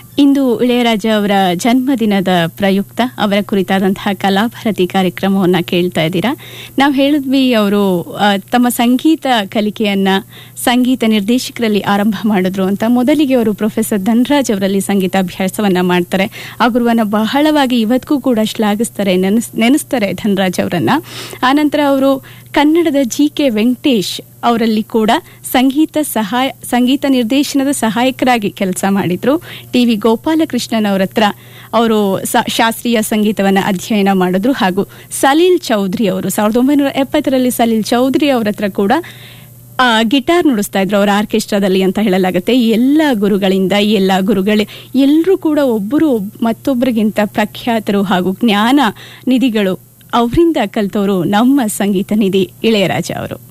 ಇಂದು ಇಳೆಯರಾಜ ಅವರ ಜನ್ಮದಿನದ ಪ್ರಯುಕ್ತ ಅವರ ಕುರಿತಾದಂತಹ ಕಲಾಭಾರತಿ ಕಾರ್ಯಕ್ರಮವನ್ನು ಕೇಳ್ತಾ ಇದ್ದೀರಾ ನಾವು ಹೇಳಿದ್ವಿ ಅವರು ಆ, ತಮ್ಮ ಸಂಗೀತ ಕಲಿಕೆಯನ್ನ ಸಂಗೀತ ನಿರ್ದೇಶಕರಲ್ಲಿ ಆರಂಭ ಮಾಡಿದ್ರು ಅಂತ ಮೊದಲಿಗೆ ಅವರು ಪ್ರೊಫೆಸರ್ ಧನರಾಜ್ ಅವರಲ್ಲಿ ಸಂಗೀತ ಅಭ್ಯಾಸವನ್ನ ಮಾಡ್ತಾರೆ ಆ ಗುರುವನ್ನ ಬಹಳವಾಗಿ ಇವತ್ತಿಗೂ ಕೂಡ ಶ್ಲಾಘಿಸ್ತಾರೆ ನೆನೆಸ್ ನೆನೆಸ್ತಾರೆ ಧನರಾಜ್ ಅವರನ್ನ ಆನಂತರ ಅವರು ಕನ್ನಡದ ಜಿ ಕೆ ವೆಂಕಟೇಶ್ ಅವರಲ್ಲಿ ಕೂಡ ಸಂಗೀತ ಸಹಾಯ ಸಂಗೀತ ನಿರ್ದೇಶನದ ಸಹಾಯಕರಾಗಿ ಕೆಲಸ ಮಾಡಿದ್ರು ಟಿ ವಿ ಗೋಪಾಲಕೃಷ್ಣನ್ ಅವರ ಹತ್ರ ಅವರು ಸ- ಶಾಸ್ತ್ರೀಯ ಸಂಗೀತವನ್ನು ಅಧ್ಯಯನ ಮಾಡಿದ್ರು ಹಾಗೂ ಸಲೀಲ್ ಚೌಧರಿ ಅವರು ಸಾವಿರದ ಒಂಬೈನೂರ ಎಪ್ಪತ್ತರಲ್ಲಿ ಸಲೀಲ್ ಚೌಧರಿ ಅವರ ಹತ್ರ ಕೂಡ ಆ, ಗಿಟಾರ್ ನುಡಿಸ್ತಾ ಇದ್ರು ಅವರ ಆರ್ಕೆಸ್ಟ್ರಾದಲ್ಲಿ ಅಂತ ಹೇಳಲಾಗುತ್ತೆ ಈ ಎಲ್ಲ ಗುರುಗಳಿಂದ ಈ ಎಲ್ಲ ಗುರುಗಳೇ ಎಲ್ಲರೂ ಕೂಡ ಒಬ್ಬರು ಒಬ್- ಮತ್ತೊಬ್ಬರಿಗಿಂತ ಪ್ರಖ್ಯಾತರು ಹಾಗೂ ಜ್ಞಾನ ನಿಧಿಗಳು ಅವರಿಂದ ಕಲ್ತವರು ನಮ್ಮ ಸಂಗೀತ ನಿಧಿ ಇಳೆಯರಾಜ ಅವರು